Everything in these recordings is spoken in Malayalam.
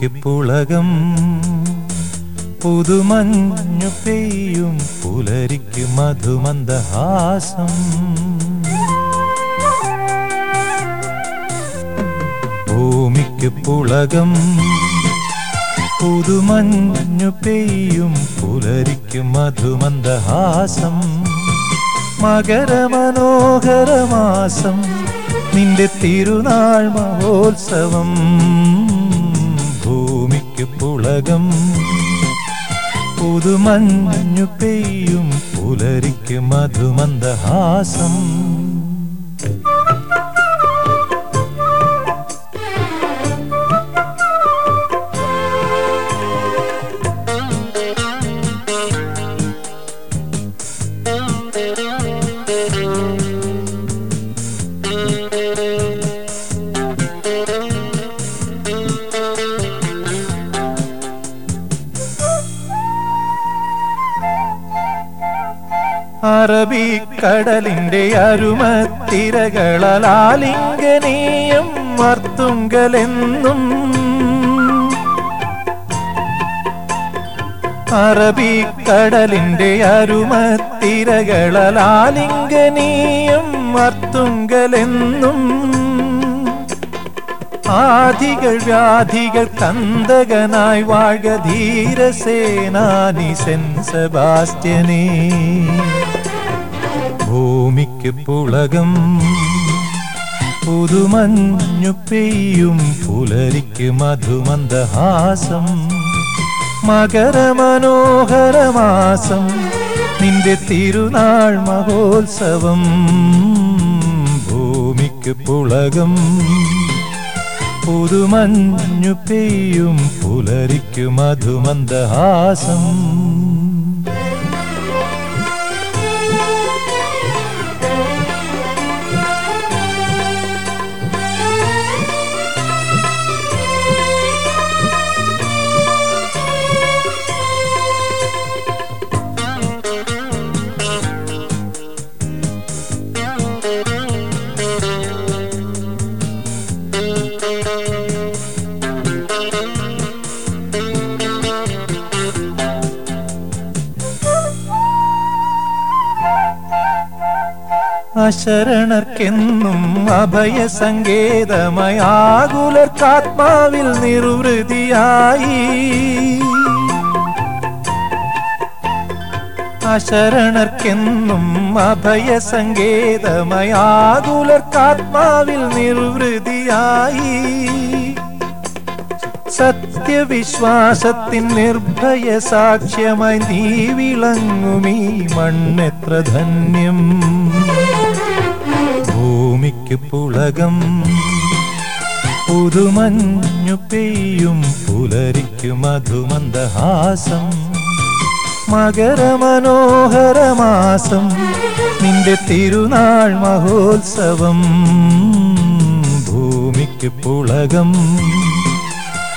ഭൂമിക്ക് പുളകം പുതുമഞ്ഞു പെയ്യും പുലരിക്ക് മധുമന്ദഹാസം ഭൂമിക്ക് പുളകം പുതുമഞ്ഞു പെയ്യും പുലരിക്ക് മധുമന്ദഹാസം മകരമനോഹരമാസം നിന്റെ തിരുനാൾ മഹോത്സവം ഭൂമിക്ക് പുളകം പുതുമഞ്ഞു പെയ്യും പുലരിക്ക് മധുമന്ദഹാസം അറബിക്കടലിന്റെ അരുമത്തിരകളാലിംഗനീയം മർത്തുങ്കലെന്നും അറബിക്കടലിന്റെ അരുമത്തിരകളാലിംഗനീയം മർത്തുങ്കലെന്നും ആദികൾ വ്യാധികൾ കന്തകനായി വാഴ ധീരസേനാനി സെൻ സെബാസ്റ്റ്യനേ ഭൂമിക്ക് പുളകം പുതുമഞ്ഞു പെയ്യും പുലരിക്ക് മധുമന്ദഹാസം മകരമനോഹരമാസം നിന്റെ തിരുനാൾ മഹോത്സവം ഭൂമിക്ക് പുളകം പുതുമഞ്ഞു പെയ്യും പുലരിക്ക് മധുമന്ദഹാസം അശരണർക്കെന്നും അഭയ സങ്കേതമായി ആകുലർക്കാത്മാവിൽ നിർവൃതിയായി അശരണർക്കെന്നും അഭയ സങ്കേതമായി ആകുലർക്കാത്മാവിൽ നിർവൃതിയായി സത്യവിശ്വാസത്തിൻ നിർഭയ സാക്ഷ്യമായി നീ വിളങ്ങുമീ മണ്ണെത്ര ധന്യം ഭൂമിക്ക് പുളകം പുതുമഞ്ഞു പെയ്യും പുലരിക്ക് മധുമന്ദഹാസം മകരമനോഹരമാസം നിന്റെ തിരുനാൾ മഹോത്സവം ഭൂമിക്ക് പുളകം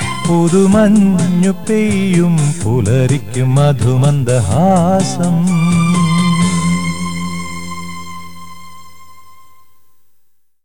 പുതുമഞ്ഞു പെയ്യും പുലരിക്ക് മധുമന്ദഹാസം